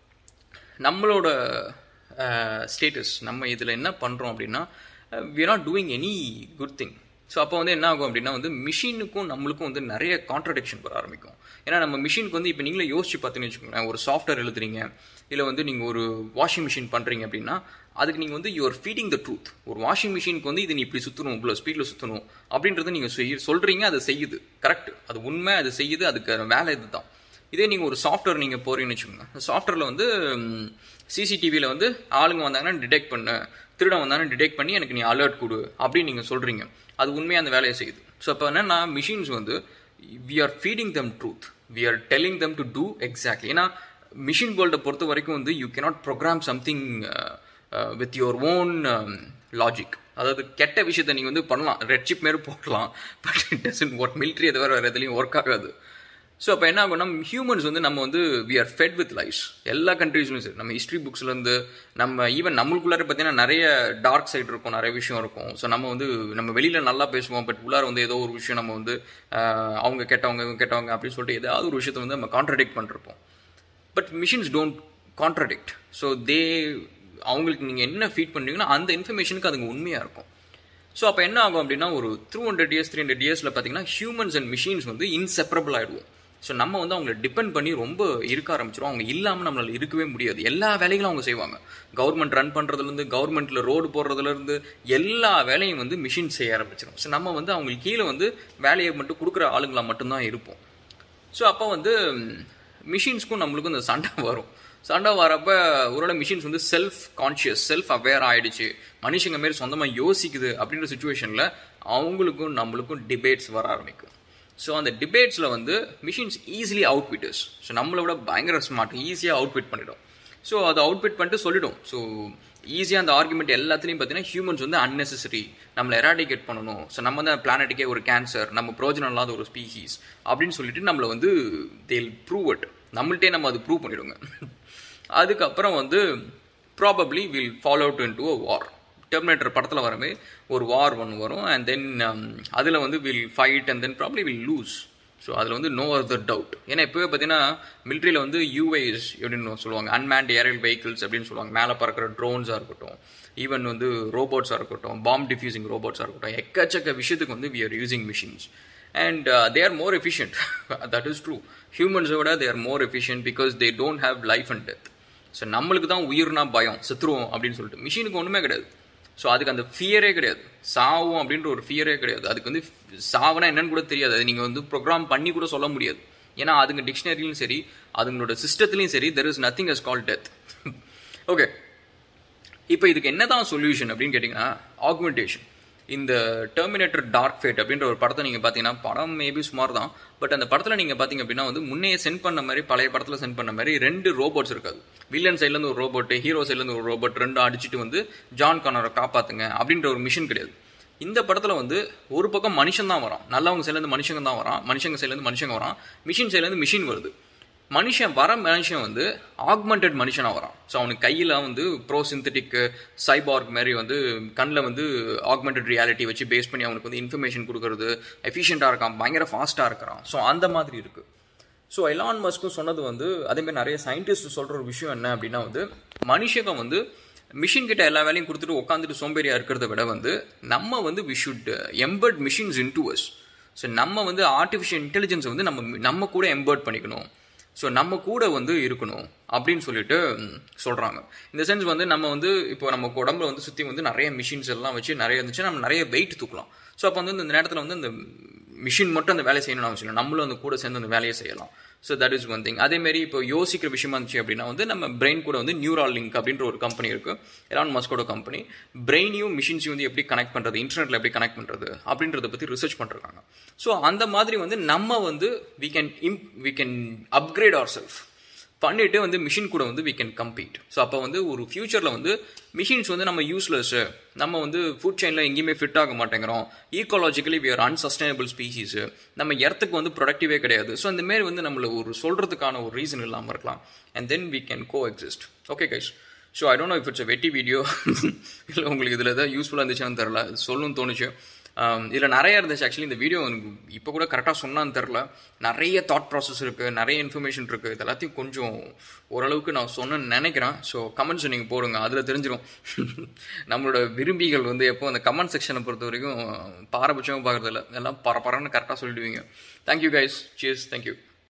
நம்மளோட ஸ்டேட்டஸ் நம்ம இதில் என்ன பண்ணுறோம் அப்படின்னா we are not doing any good thing so அப்போ வந்து என்ன ஆகும் அப்படின்னா வந்து மிஷினுக்கும் நம்மளுக்கும் வந்து நிறைய கான்ட்ரடிக்ஷன் வர ஆரம்பிக்கும் ஏன்னா நம்ம மிஷினுக்கு வந்து இப்போ நீங்களே யோசிச்சு பார்த்தீங்கன்னு வச்சுக்கோங்களேன் ஒரு சாஃப்ட்வேர் எழுதுறீங்க இல்லை வந்து நீங்கள் ஒரு வாஷிங் மிஷின் பண்ணுறீங்க அப்படின்னா அதுக்கு நீங்கள் வந்து யுவர் ஃபீடிங் த ட்ரூத் ஒரு வாஷிங் மிஷினுக்கு வந்து இது நீ இப்படி சுற்றணும் இவ்வளோ ஸ்பீடில் சுற்றணும் அப்படின்றத நீங்கள் செய் சொல்கிறீங்க அதை செய்யுது கரெக்ட் அது உண்மை அது செய்யுது அதுக்கு வேலை இது தான் இதே நீங்கள் ஒரு சாஃப்ட்வேர் நீங்கள் போகிறீங்கன்னு வச்சுக்கோங்க சாஃப்ட்வேரில் வந்து சிசிடிவியில் வந்து ஆளுங்க வந்தாங்கன்னா டிடெக்ட் பண்ணு திருடன் வந்தாலும் டிடெக்ட் பண்ணி எனக்கு நீ அலர்ட் கொடு அப்படின்னு நீங்கள் சொல்கிறீங்க அது உண்மையாக அந்த வேலையை செய்யுது ஸோ அப்போ என்னன்னா மிஷின்ஸ் வந்து we are feeding them truth we are telling them to do exactly ஏன்னா மிஷின் வேர்ல்டை பொறுத்த வரைக்கும் வந்து you cannot program something with your own logic அதாவது கெட்ட விஷயத்தை நீங்கள் வந்து பண்ணலாம் ரெட் சிப் மாரி போடலாம் but it doesn't work military எது வேறு வேறு எதுலையும் ஒர்க் ஆகாது ஸோ அப்போ என்ன ஆகும்னா ஹியூமன்ஸ் வந்து நம்ம வந்து we are fed with lives எல்லா கண்ட்ரீஸ்லையும் சரி நம்ம ஹிஸ்ட்ரி புக்ஸ்லேருந்து நம்ம ஈவன் நம்மளுக்குள்ளார பார்த்தீங்கன்னா நிறைய டார்க் சைடு இருக்கும் நிறைய விஷயம் இருக்கும் ஸோ நம்ம வந்து நம்ம வெளியில் நல்லா பேசுவோம் பட் உள்ளார வந்து ஏதோ ஒரு விஷயம் நம்ம வந்து அவங்க கெட்டவங்க இவங்க கெட்டவங்க அப்படின்னு சொல்லிட்டு ஏதாவது ஒரு விஷயத்தை வந்து நம்ம கான்ட்ரடிக்ட் பண்ணிருப்போம் but machines don't contradict so they அவங்களுக்கு நீங்கள் என்ன ஃபீட் பண்ணுறீங்கன்னா அந்த இன்ஃபர்மேஷனுக்கு அதுங்க உண்மையாக இருக்கும் ஸோ அப்போ என்ன ஆகும் அப்படின்னா ஒரு three hundred years three hundred இயர்ஸில் பார்த்தீங்கன்னா ஹியூமன்ஸ் அண்ட் மிஷின்ஸ் வந்து இன்செப்பரபிள் ஆகிடுவோம் ஸோ நம்ம வந்து அவங்கள டிபெண்ட் பண்ணி ரொம்ப இருக்க ஆரம்பிச்சிடும் அவங்க இல்லாமல் நம்மளால் இருக்கவே முடியாது எல்லா வேலைகளும் அவங்க செய்வாங்க கவர்மெண்ட் ரன் பண்ணுறதுலேருந்து கவர்மெண்ட்டில் ரோடு போடுறதுலேருந்து எல்லா வேலையும் வந்து மிஷின் செய்ய ஆரம்பிச்சிடும் ஸோ நம்ம வந்து அவங்களுக்கு கீழே வந்து வேலையை மட்டும் கொடுக்குற ஆளுங்களாக மட்டும்தான் இருப்போம் ஸோ அப்போ வந்து மிஷின்ஸ்க்கும் நம்மளுக்கும் இந்த சண்டை வரும் சண்டை வரப்ப ஒரு மிஷின்ஸ் வந்து செல்ஃப் கான்ஷியஸ் செல்ஃப் அவேர் ஆயிடுச்சு மனுஷங்க மாரி சொந்தமாக யோசிக்குது அப்படின்ற சுச்சுவேஷனில் அவங்களுக்கும் நம்மளுக்கும் டிபேட்ஸ் வர ஆரம்பிக்கும் ஸோ அந்த டிபேட்ஸில் வந்து machines easily outwitters so நம்மளை விட பயங்கர ஸ்மார்ட் ஈஸியாக அவுட் விட் பண்ணிடும் ஸோ அதை அவுட் விட் பண்ணிட்டு சொல்லிடும் ஸோ ஈஸியாக அந்த ஆர்குமெண்ட் எல்லாத்துலேயும் பார்த்தீங்கன்னா ஹியூமன்ஸ் வந்து அன்னெசரி நம்மளை எராடிகேட் பண்ணணும் ஸோ நம்ம தான் பிளானட்டுக்கே ஒரு கேன்சர் நம்ம பிரோஜனம் இல்லாத ஒரு ஸ்பீஷீஸ் அப்படின்னு சொல்லிட்டு நம்மளை வந்து தேல் ப்ரூவ் இட் நம்மள்ட்டே நம்ம அது ப்ரூவ் பண்ணிடுங்க அதுக்கப்புறம் வந்து probably will follow out into a war Terminator படத்தில் வரமே ஒரு வார் ஒன்று வரும் அண்ட் தென் அதில் வந்து will fight and then probably will lose so அதில் வந்து நோ அதர் டவுட் ஏன்னா இப்போவே பார்த்தீங்கன்னா மிலிட்ரியில் வந்து யூஏஸ் அப்படின்னு சொல்லுவாங்க அன்மேண்ட் ஏரியல் வெஹிக்கிள்ஸ் அப்படின்னு சொல்லுவாங்க மேலே பறக்கிற ட்ரோன்ஸாக இருக்கட்டும் ஈவன் வந்து ரோபோட்ஸாக இருக்கட்டும் பாம் டிஃப்யூசிங் ரோபோட்ஸாக இருக்கட்டும் எக்கச்சக்க விஷயத்துக்கு வந்து we are using machines and they are more efficient that is true ஹியூமன்ஸை விட they are more efficient because they don't have life and death so நம்மளுக்கு தான் உயிர்னா பயம் செத்துருவோம் அப்படின்னு சொல்லிட்டு மிஷினுக்கு ஒன்றுமே கிடையாது ஸோ அதுக்கு அந்த ஃபியரே கிடையாது சாவும் அப்படின்ற ஒரு ஃபியரே கிடையாது அதுக்கு வந்து சாவனா என்னன்னு கூட தெரியாது அது நீங்கள் வந்து ப்ரோக்ராம் பண்ணி கூட சொல்ல முடியாது ஏன்னா அதுங்க டிக்ஷனரிலையும் சரி அதுங்களோட சிஸ்டத்துலையும் சரி there is nothing as call death okay இப்போ இதுக்கு என்னதான் சொல்யூஷன் அப்படின்னு கேட்டிங்கன்னா ஆகுமெண்டேஷன் இந்த டெர்மினேட்டர் டார்க் ஃபேட் அப்படின்ற ஒரு படத்தை நீங்கள் பார்த்தீங்கன்னா படம் மேபி சுமார் தான் பட் அந்த படத்தில் நீங்கள் பார்த்தீங்க அப்படின்னா வந்து முன்னே சென்ட் பண்ண மாதிரி பழைய படத்தில் சென்ட் பண்ண மாதிரி ரெண்டு ரோபோட்ஸ் இருக்காது வில்லன் சைட்லேருந்து ஒரு ரோபோட் ஹீரோ சைட்லேருந்து ஒரு ரோபோட் ரெண்டும் அடிச்சுட்டு வந்து ஜான் கானரை காப்பாற்றுங்க அப்படின்ற ஒரு மிஷின் கிடையாது இந்த படத்தில் வந்து ஒரு பக்கம் மனுஷன் தான் வரான் நல்லவங்க சைட்லேருந்து மனுஷங்க தான் வரான் மனுஷங்க சைட்லேருந்து மனுஷங்க வரான் மிஷின் சைட்லேருந்து மிஷின் வருது மனுஷன் வர மனுஷன் வந்து ஆக்மெண்டட் மனுஷனாக வரான் ஸோ அவனுக்கு கையில் வந்து ப்ரோ சிந்தட்டிக் சைபார்க் மாதிரி வந்து கண்ணில் வந்து ஆக்மெண்டட் ரியாலிட்டி வச்சு பேஸ் பண்ணி அவனுக்கு வந்து இன்ஃபர்மேஷன் கொடுக்கறது எஃபிஷியண்ட்டாக இருக்கான் பயங்கர ஃபாஸ்ட்டாக இருக்கிறான் ஸோ அந்த மாதிரி இருக்குது ஸோ எலான் மஸ்க்கும் சொன்னது வந்து அதேமாதிரி நிறைய சயின்டிஸ்ட் சொல்கிற ஒரு விஷயம் என்ன அப்படின்னா வந்து மனுஷங்க வந்து மிஷின் கிட்ட எல்லா வேலையும் கொடுத்துட்டு உட்காந்துட்டு சோம்பேறியா இருக்கிறத விட வந்து நம்ம வந்து we should embed machines into us so நம்ம வந்து ஆர்டிஃபிஷியல் இன்டெலிஜென்ஸை வந்து நம்ம நம்ம கூட எம்பர்ட் பண்ணிக்கணும் ஸோ நம்ம கூட வந்து இருக்கணும் அப்படின்னு சொல்லிட்டு சொல்கிறாங்க இந்த சென்ஸ் வந்து நம்ம வந்து இப்போ நம்ம உடம்புல வந்து சுற்றி வந்து நிறைய மிஷின்ஸ் எல்லாம் வச்சு நிறைய இருந்துச்சு நம்ம நிறைய வெயிட் தூக்கலாம் ஸோ அப்போ வந்து இந்த நேரத்தில் வந்து இந்த மிஷின் மட்டும் அந்த வேலையை செய்யணும்னு அவசியம் இல்லை நம்மளும் அந்த கூட சேர்ந்து அந்த வேலையை செய்யலாம் so that is one thing அதேமாரி இப்போ யோசிக்கிற விஷயமா இருந்துச்சு அப்படின்னா வந்து நம்ம பிரெயின் கூட வந்து நியூரால் லிங்க் அப்படின்ற ஒரு கம்பெனி இருக்கு எலான் மஸ்கோட கம்பெனி பிரெயினையும் மிஷின்ஸையும் வந்து எப்படி கனெக்ட் பண்ணுறது இன்டர்நெட்டில் எப்படி கனெக்ட் பண்ணுறது அப்படின்றத பற்றி ரிசர்ச் பண்ணிருக்காங்க ஸோ அந்த மாதிரி வந்து நம்ம வந்து we can um we can upgrade our self பண்ணிட்டு வந்து மிஷின் கூட வந்து வி கேன் கம்பீட் ஸோ அப்போ வந்து ஒரு ஃபியூச்சரில் வந்து மிஷின்ஸ் வந்து நம்ம யூஸ்லெஸ்ஸு நம்ம வந்து ஃபுட் செயினில் எங்கேயுமே ஃபிட் ஆக மாட்டேங்கிறோம் ecologically we are unsustainable species நம்ம எர்த்துக்கு வந்து ப்ரொடக்டிவே கிடையாது ஸோ இந்த மாரி வந்து நம்மளை ஒரு சொல்கிறதுக்கான ஒரு ரீசன் இல்லாமல் இருக்கலாம் and then we can coexist okay guys so I don't know if it's a வெட்டி வீடியோ இல்லை உங்களுக்கு இதில் ஏதாவது யூஸ்ஃபுல்லாக இருந்துச்சுன்னு தெரில சொல்லணும்னு தோணுச்சு இதில் நிறைய இருந்துச்சு ஆக்சுவலி இந்த வீடியோ எனக்கு இப்போ கூட கரெக்டாக சொன்னான்னு தெரில நிறைய தாட் ப்ராசஸ் இருக்குது நிறைய இன்ஃபர்மேஷன் இருக்குது இது எல்லாத்தையும் கொஞ்சம் ஓரளவுக்கு நான் சொன்னேன்னு நினைக்கிறேன் ஸோ கமெண்ட்ஸ் நீங்கள் போடுங்க அதில் தெரிஞ்சிடும் நம்மளோட விரும்பிகள் வந்து எப்போ அந்த கமெண்ட் செக்ஷனை பொறுத்த வரைக்கும் பாரபட்சமாக பார்க்குறதில்ல எல்லாம் பரபரன்னு கரெக்டாக சொல்லிடுவீங்க தேங்க்யூ கைஸ் சியர்ஸ் தேங்க்யூ